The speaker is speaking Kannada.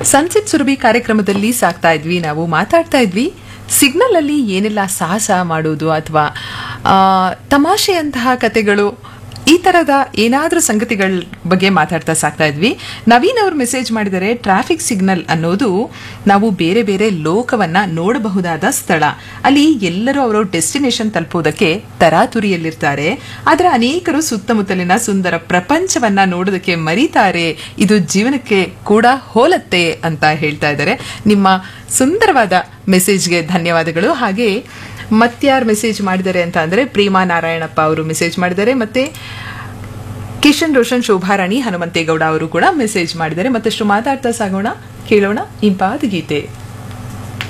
ಸನ್ಸೆಟ್ ಸುರಭಿ ಕಾರ್ಯಕ್ರಮದಲ್ಲಿ ಸಾಕ್ತಾ ಇದ್ವಿ ನಾವು ಮಾತಾಡ್ತಾ ಇದ್ವಿ ಸಿಗ್ನಲ್ ಅಲ್ಲಿ ಏನೆಲ್ಲ ಸಾಹಸ ಮಾಡೋದು ಅಥವಾ ತಮಾಷೆಯಂತಹ ಕತೆಗಳು ಈ ತರದ ಏನಾದ್ರೂ ಸಂಗತಿಗಳ ಬಗ್ಗೆ ಮಾತಾಡ್ತಾ ಸಾಕ್ತಾ ಇದ್ವಿ ನವೀನ್ ಅವ್ರು ಮೆಸೇಜ್ ಮಾಡಿದರೆ ಟ್ರಾಫಿಕ್ ಸಿಗ್ನಲ್ ಅನ್ನೋದು ನಾವು ಬೇರೆ ಬೇರೆ ಲೋಕವನ್ನ ನೋಡಬಹುದಾದ ಸ್ಥಳ ಅಲ್ಲಿ ಎಲ್ಲರೂ ಅವರ ಡೆಸ್ಟಿನೇಷನ್ ತಲುಪುವುದಕ್ಕೆ ತರಾತುರಿಯಲ್ಲಿರ್ತಾರೆ ಆದ್ರೆ ಅನೇಕರು ಸುತ್ತಮುತ್ತಲಿನ ಸುಂದರ ಪ್ರಪಂಚವನ್ನ ನೋಡೋದಕ್ಕೆ ಮರೀತಾರೆ ಇದು ಜೀವನಕ್ಕೆ ಕೂಡ ಹೋಲತ್ತೆ ಅಂತ ಹೇಳ್ತಾ ಇದ್ದಾರೆ ನಿಮ್ಮ ಸುಂದರವಾದ ಮೆಸೇಜ್ಗೆ ಧನ್ಯವಾದಗಳು ಹಾಗೆ ಮತ್ಯಾರು ಮೆಸೇಜ್ ಮಾಡಿದ್ದಾರೆ ಅಂತ ಅಂದ್ರೆ ಪ್ರೇಮಾ ನಾರಾಯಣಪ್ಪ ಅವರು ಮೆಸೇಜ್ ಮಾಡಿದ್ದಾರೆ ಮತ್ತೆ ಕಿಶನ್ ರೋಷನ್ ಶೋಭಾರಾಣಿ ಹನುಮಂತೇಗೌಡ ಅವರು ಕೂಡ ಮೆಸೇಜ್ ಮಾಡಿದ್ದಾರೆ ಮತ್ತಷ್ಟು ಮಾತಾಡ್ತಾ ಸಾಗೋಣ ಕೇಳೋಣ ಇಂಪಾದ ಗೀತೆ